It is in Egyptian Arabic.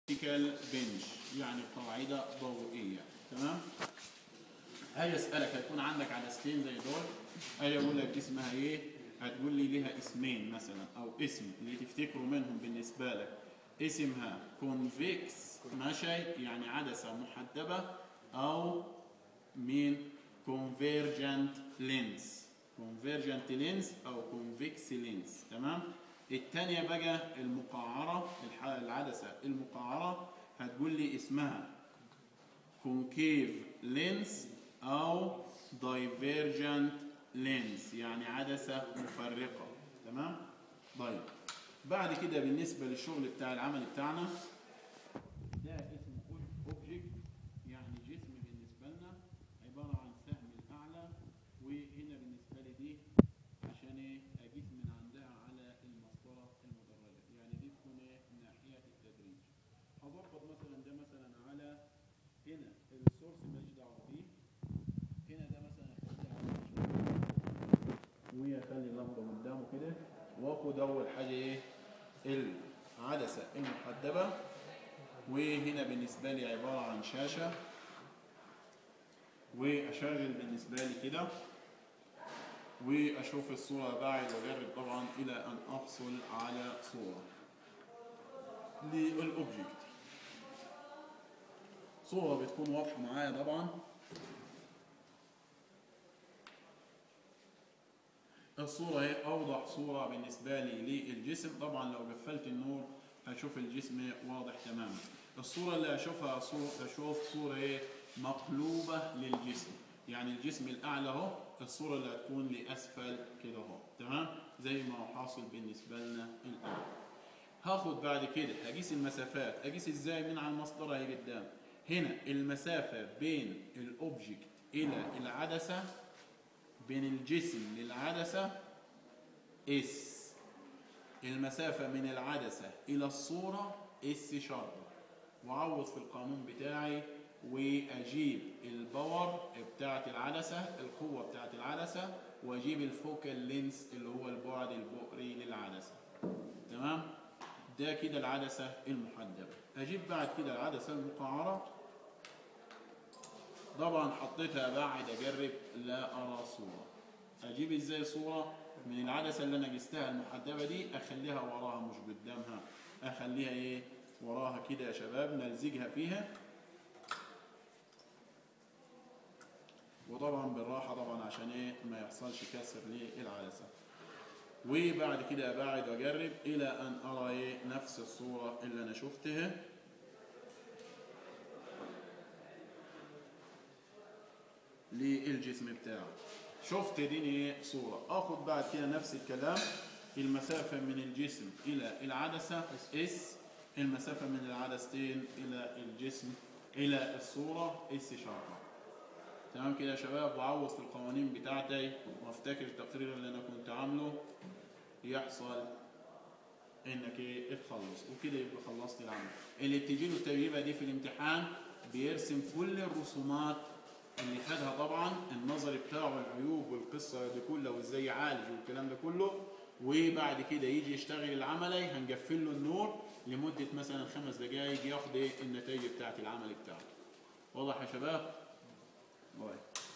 اوبتيكال بنش يعني قاعدة ضوئية تمام هاجي اسألك هيكون عندك عدستين زي دول هاجي اقول لك دي اسمها ايه هتقول لي ليها اسمين مثلا او اسم اللي تفتكروا منهم بالنسبة لك اسمها كونفكس ماشي يعني عدسة محدبة او مين كونفيرجنت لينز كونفيرجنت لينز او كونفكس لينز تمام التانية بقى المقعرة الح- العدسة المقعرة هتقول لي اسمها كونكيف لينز او دايفيرجنت لينز يعني عدسة مفرقة تمام طيب بعد كده بالنسبة للشغل بتاع العمل بتاعنا ده اسمه اوبجكت يعني جسم بالنسبة لنا عبارة عن سهم الأعلى وهنا بالنسبة لي دي عشان ايه اقيس من عندها على المسطره المدرجه يعني دي تكون ايه ناحيه التدريج هظبط مثلا ده مثلا على هنا السورس ماليش دعوه بيه هنا ده مثلا اخليه على واخلي اللمبه قدامه كده واخد اول حاجه ايه العدسه المحدبه وهنا بالنسبه لي عباره عن شاشه واشغل بالنسبه لي كده واشوف الصورة بعد واجرب طبعا الى ان احصل على صورة للاوبجكت صورة بتكون واضحة معايا طبعا الصورة هي اوضح صورة بالنسبة لي للجسم طبعا لو قفلت النور هشوف الجسم واضح تماما الصورة اللي اشوفها صورة اشوف صورة ايه مقلوبة للجسم يعني الجسم الاعلى اهو الصورة اللي هتكون لاسفل كده اهو تمام زي ما هو حاصل بالنسبة لنا الان هاخد بعد كده هقيس المسافات اقيس ازاي من على المسطرة اهي قدام هنا المسافة بين الاوبجكت الى العدسة بين الجسم للعدسة اس المسافة من العدسة إلى الصورة اس شرط وأعوض في القانون بتاعي وأجيب الباور بتاعة العدسة القوة بتاعة العدسة وأجيب الفوكال لينس اللي هو البعد البؤري للعدسة تمام ده كده العدسة المحدبة أجيب بعد كده العدسة المقعرة طبعا حطيتها بعد اجرب لا ارى صوره اجيب ازاي صوره من العدسه اللي انا قستها المحدبه دي اخليها وراها مش قدامها اخليها ايه وراها كده يا شباب نلزجها فيها وطبعا بالراحه طبعا عشان ايه ما يحصلش كسر للعدسه وبعد كده ابعد واجرب الى ان ارى ايه نفس الصوره اللي انا شفتها للجسم بتاعه شفت دي ايه صورة اخد بعد كده نفس الكلام المسافة من الجسم الى العدسة اس المسافة من العدستين الى الجسم الى الصورة اس شرطة تمام كده يا شباب وعوض في القوانين بتاعتي وافتكر التقرير اللي انا كنت عامله يحصل انك ايه تخلص وكده يبقى خلصت العمل اللي بتجي له التجربه دي في الامتحان بيرسم كل الرسومات اللي خدها طبعا النظر بتاعه العيوب والقصه دي كلها وازاي يعالج والكلام ده كله وبعد كده يجي يشتغل العملي هنقفل له النور لمده مثلا خمس دقائق ياخد ايه النتائج بتاعت العمل بتاعته واضح يا شباب؟ واضح